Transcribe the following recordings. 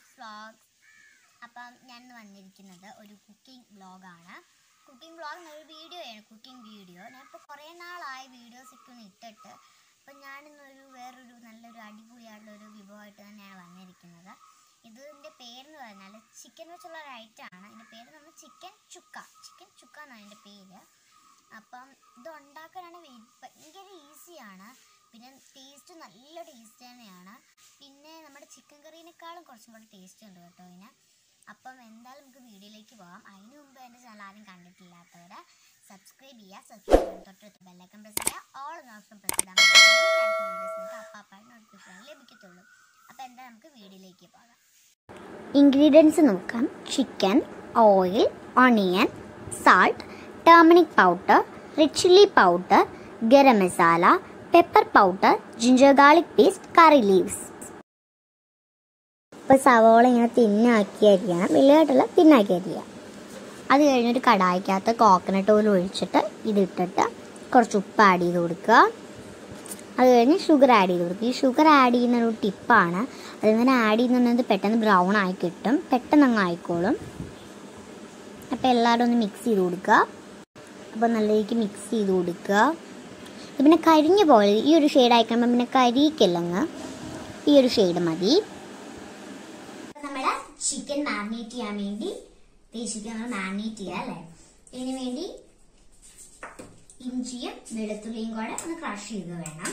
lips vlogs അപ്പം ഞാൻ ഇന്ന് വന്നിരിക്കുന്നത് ഒരു കുക്കിംഗ് വ്ളോഗാണ് കുക്കിംഗ് വ്ളോഗ് എന്നൊരു വീഡിയോ ആണ് കുക്കിംഗ് വീഡിയോ ഞാനിപ്പോൾ കുറേ നാളായി വീഡിയോസൊക്കെ ഒന്ന് ഇട്ടിട്ട് അപ്പം ഞാനിന്നൊരു വേറൊരു നല്ലൊരു അടിപൊളിയായിട്ടുള്ള ഒരു വിഭവമായിട്ട് തന്നെയാണ് വന്നിരിക്കുന്നത് ഇതിൻ്റെ പേരെന്ന് പറഞ്ഞാൽ ചിക്കൻ വെച്ചുള്ള ഒരു ഐറ്റമാണ് ഇതിൻ്റെ പേര് നമ്മൾ ചിക്കൻ ചുക്ക ചിക്കൻ ചുക്ക എന്നാണ് അതിൻ്റെ പേര് അപ്പം ഇത് ഉണ്ടാക്കാനാണ് വേ- ഭയങ്കര ഈസിയാണ് പിന്നെ ടേസ്റ്റ് നല്ല ടേസ്റ്റ് തന്നെയാണ് പിന്നെ നമ്മുടെ ചിക്കൻ കറീനേക്കാളും കുറച്ചും കൂടി ടേസ്റ്റ് ഉണ്ട് കേട്ടോ ഇതിന് അപ്പം എന്തായാലും നമുക്ക് വീഡിയോയിലേക്ക് പോകാം അതിന് മുമ്പ് എൻ്റെ ചാനൽ ആരും കണ്ടിട്ടില്ലാത്തവർ സബ്സ്ക്രൈബ് ചെയ്യുക സബ്സ്ക്രൈബ് ചെയ്യുക തൊട്ടടുത്ത് ബെല്ലൈക്കൺ പ്രസ് ചെയ്യുക ഓൾ ഓപ്ഷൻ പ്രസ് ചെയ്താൽ വീഡിയോസ് നിങ്ങൾക്ക് അപ്പാപ്പായിട്ട് നോട്ടിഫിക്കേഷൻ ലഭിക്കത്തുള്ളൂ അപ്പോൾ എന്താ നമുക്ക് വീഡിയോയിലേക്ക് പോകാം ഇൻഗ്രീഡിയൻസ് നോക്കാം chicken oil onion salt turmeric powder red chilli powder garam masala pepper powder ginger garlic paste curry leaves ഇപ്പോൾ സവോള ഇങ്ങനെ തിന്നാക്കി അരിയണം വലുതായിട്ടുള്ള തിന്നാക്കി അരിയുക അത് കഴിഞ്ഞൊരു കടായിക്കകത്ത് കോക്കനട്ട് ഓയിൽ ഒഴിച്ചിട്ട് ഇതിട്ടിട്ട് കുറച്ച് ഉപ്പ് ആഡ് ചെയ്ത് കൊടുക്കുക അത് കഴിഞ്ഞ് ഷുഗർ ആഡ് ചെയ്ത് കൊടുക്കുക ഈ ഷുഗർ ആഡ് ചെയ്യുന്ന ഒരു ടിപ്പാണ് അതിങ്ങനെ ആഡ് ചെയ്യുന്നത് പെട്ടെന്ന് ബ്രൗൺ ആയി കിട്ടും പെട്ടെന്ന് അങ്ങ് ആയിക്കോളും അപ്പോൾ എല്ലാവരും ഒന്ന് മിക്സ് ചെയ്ത് കൊടുക്കുക അപ്പോൾ നല്ല രീതിക്ക് മിക്സ് ചെയ്ത് കൊടുക്കുക ഇത് പിന്നെ കരിഞ്ഞു പോലെ ഈ ഒരു ഷെയ്ഡ് ആയിക്കുമ്പോൾ പിന്നെ കരിക്കല്ലങ്ങ് ഈ ഒരു ഷെയ്ഡ് മതി നമ്മുടെ ചിക്കൻ മാരിനേറ്റ് ചെയ്യാൻ വേണ്ടി ചിക്കൻ നമ്മൾ മാരിനേറ്റ് ചെയ്യാം അല്ലേ ഇതിന് വേണ്ടി ഇഞ്ചിയും വെളുത്തുള്ളിയും കൂടെ ഒന്ന് ക്രഷ് ചെയ്ത് വേണം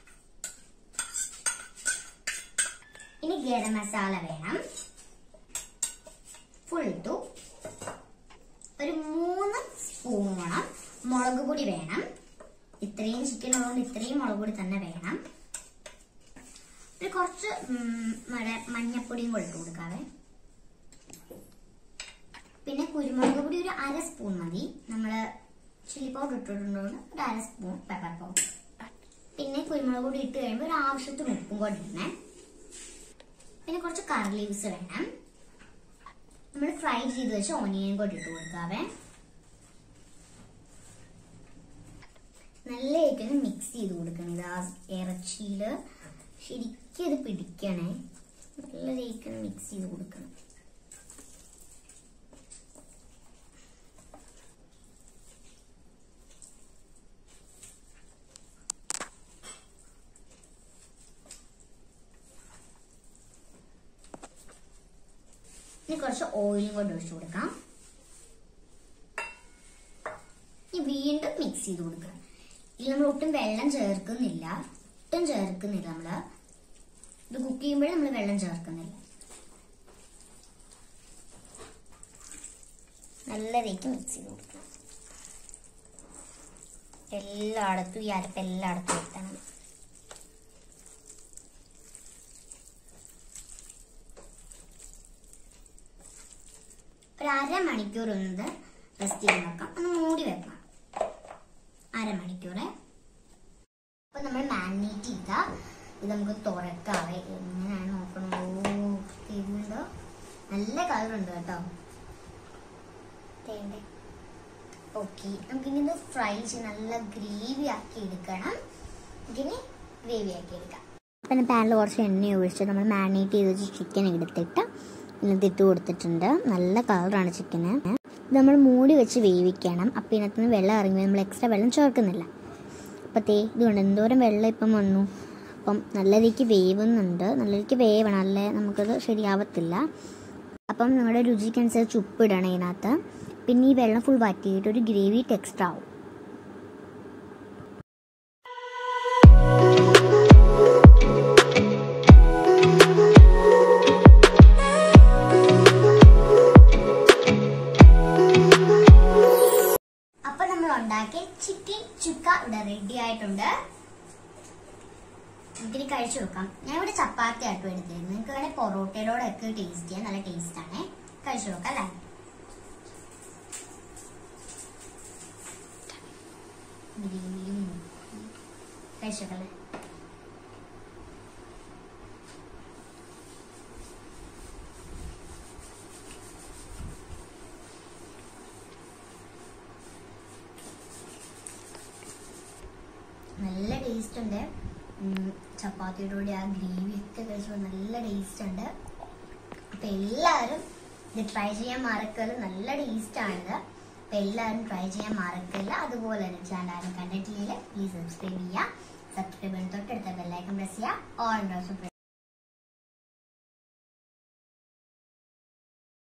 ഇനി ഗരം മസാല വേണം ഫുൾ ഇട്ടു ഒരു മൂന്ന് സ്പൂണോളം മുളക് പൊടി വേണം ഇത്രയും ചിക്കൻ ഉള്ളതുകൊണ്ട് ഇത്രയും മുളക് പൊടി തന്നെ വേണം ഒരു കുറച്ച് ഉം, നമ്മുടെ മഞ്ഞപ്പൊടിയും കൂടെ ഇട്ട് കൊടുക്കാവേ പിന്നെ കുരുമുളക് പൊടി ഒരു അര സ്പൂൺ മതി നമ്മള് ചില്ലി പൗഡർ ഇട്ടിട്ടുണ്ടോ ഒരു അര സ്പൂൺ പെപ്പർ പൗഡർ പിന്നെ കുരുമുളക് പൊടി ഇട്ട് കഴിയുമ്പോൾ ഒരു ആവശ്യത്തിന് ഉപ്പും കൂടെ ഇടണേ പിന്നെ കുറച്ച് കറി ലീവ്സ് വേണം നമ്മൾ ഫ്രൈ ചെയ്ത് വെച്ച് ഓനിയൻ കൂടെ ഇട്ട് കൊടുക്കാവേ നല്ല ഒന്ന് മിക്സ് ചെയ്ത് കൊടുക്കണം ഇത് ആ ഇറച്ചിയില് ശരിക്കും ഇത് പിടിക്കണേ നല്ല രീതിക്ക് മിക്സ് ചെയ്ത് കൊടുക്കണം ഇനി കുറച്ച് ഓയിലും കൊണ്ട് ഒഴിച്ചു കൊടുക്കാം ഇനി വീണ്ടും മിക്സ് ചെയ്ത് കൊടുക്കുക ഇതിൽ നമ്മൾ ഒട്ടും വെള്ളം ചേർക്കുന്നില്ല ഒട്ടും ചേർക്കുന്നില്ല നമ്മള് ഇത് കുക്ക് ചെയ്യുമ്പോഴേ നമ്മൾ വെള്ളം ചേർക്കുന്നില്ല നല്ല രീതിക്ക് മിക്സ് ചെയ്ത് കൊടുക്കണം എല്ലായിടത്തും ഈ അരപ്പ് എല്ലായിടത്തും എത്തണം ഒരു അരമണിക്കൂർ ഒന്ന് റെസ്റ്റ് ചെയ്യാൻ വെക്കാം ഒന്ന് മൂടി വെക്കണം അരമണിക്കൂറേ അപ്പൊ നമ്മൾ മാരിനേറ്റ് ചെയ്ത ഇത് നമുക്ക് തുറക്കാവേ എങ്ങനെയാണ് നോക്കണോ ചെയ്യുന്നുണ്ടോ നല്ല കളറുണ്ട് കേട്ടോ ഓക്കെ നമുക്കിനി ഇത് ഫ്രൈ ചെയ്ത് നല്ല ഗ്രേവി ആക്കി എടുക്കണം ഇതിന് ഗ്രേവി ആക്കി എടുക്കാം പിന്നെ പാനിൽ കുറച്ച് എണ്ണ ഒഴിച്ച് നമ്മൾ മാരിനേറ്റ് ചെയ്ത് വെച്ച് ചിക്കൻ എടുത്തിട്ട് ഇതിനകത്ത് ഇട്ട് കൊടുത്തിട്ടുണ്ട് നല്ല കളറാണ് ചിക്കന് ഇത് നമ്മൾ മൂടി വെച്ച് വേവിക്കണം അപ്പം ഇതിനകത്ത് നിന്ന് വെള്ളം ഇറങ്ങി നമ്മൾ എക്സ്ട്രാ വെള്ളം ചേർക്കുന്നില്ല അപ്പം തേ ഇതുകൊണ്ട് എന്തോരം വെള്ളം ഇപ്പം വന്നു അപ്പം നല്ല രീതിക്ക് വേവുന്നുണ്ട് നല്ല രീതിക്ക് വേവണം അല്ലേ നമുക്കത് ശരിയാവത്തില്ല അപ്പം നിങ്ങളുടെ രുചിക്കനുസരിച്ച് ഉപ്പ് ഇടണം ഇതിനകത്ത് പിന്നെ ഈ വെള്ളം ഫുൾ വറ്റിയിട്ട് ഒരു ഗ്രേവി ടെക്സ്റ്റ് ആവും അപ്പൊ നമ്മൾ ഉണ്ടാക്കിയ ചിക്കൻ ചുക്ക ഇവിടെ റെഡി ആയിട്ടുണ്ട് നമുക്കിനി കഴിച്ചു നോക്കാം ഞാൻ ഇവിടെ ചപ്പാത്തി ആയിട്ടും എടുത്തിരുന്നു നിങ്ങൾക്ക് വേണേൽ പൊറോട്ടയുടെ ഒക്കെ ടേസ്റ്റ് ചെയ്യാൻ നല്ല ടേസ്റ്റ് ആണ് കഴിച്ചു നോക്കാം അല്ലേ ഗ്രേവിയും കഴിച്ചു നോക്കാം അല്ലേ നല്ല ടേസ്റ്റ് ഉണ്ട് ഉം, ചപ്പാത്തിയുടെ കൂടെ ആ ഗ്രേവി ഒക്കെ കഴിച്ചപ്പോൾ നല്ല ടേസ്റ്റ് ഉണ്ട് അപ്പൊ എല്ലാവരും ഇത് ട്രൈ ചെയ്യാൻ മറക്കല്ല നല്ല ടേസ്റ്റ് ആണിത് അപ്പൊ എല്ലാവരും ട്രൈ ചെയ്യാൻ മറക്കല്ല അതുപോലെ തന്നെ ചാനൽ ആരും കണ്ടിട്ടില്ലെങ്കിൽ പ്ലീസ് സബ്സ്ക്രൈബ് ചെയ്യുക സബ്സ്ക്രൈബ് ചെയ്ത് തൊട്ടടുത്ത ബെല്ലൈക്കൺ പ്രസ് ചെയ്യുക ഓൾ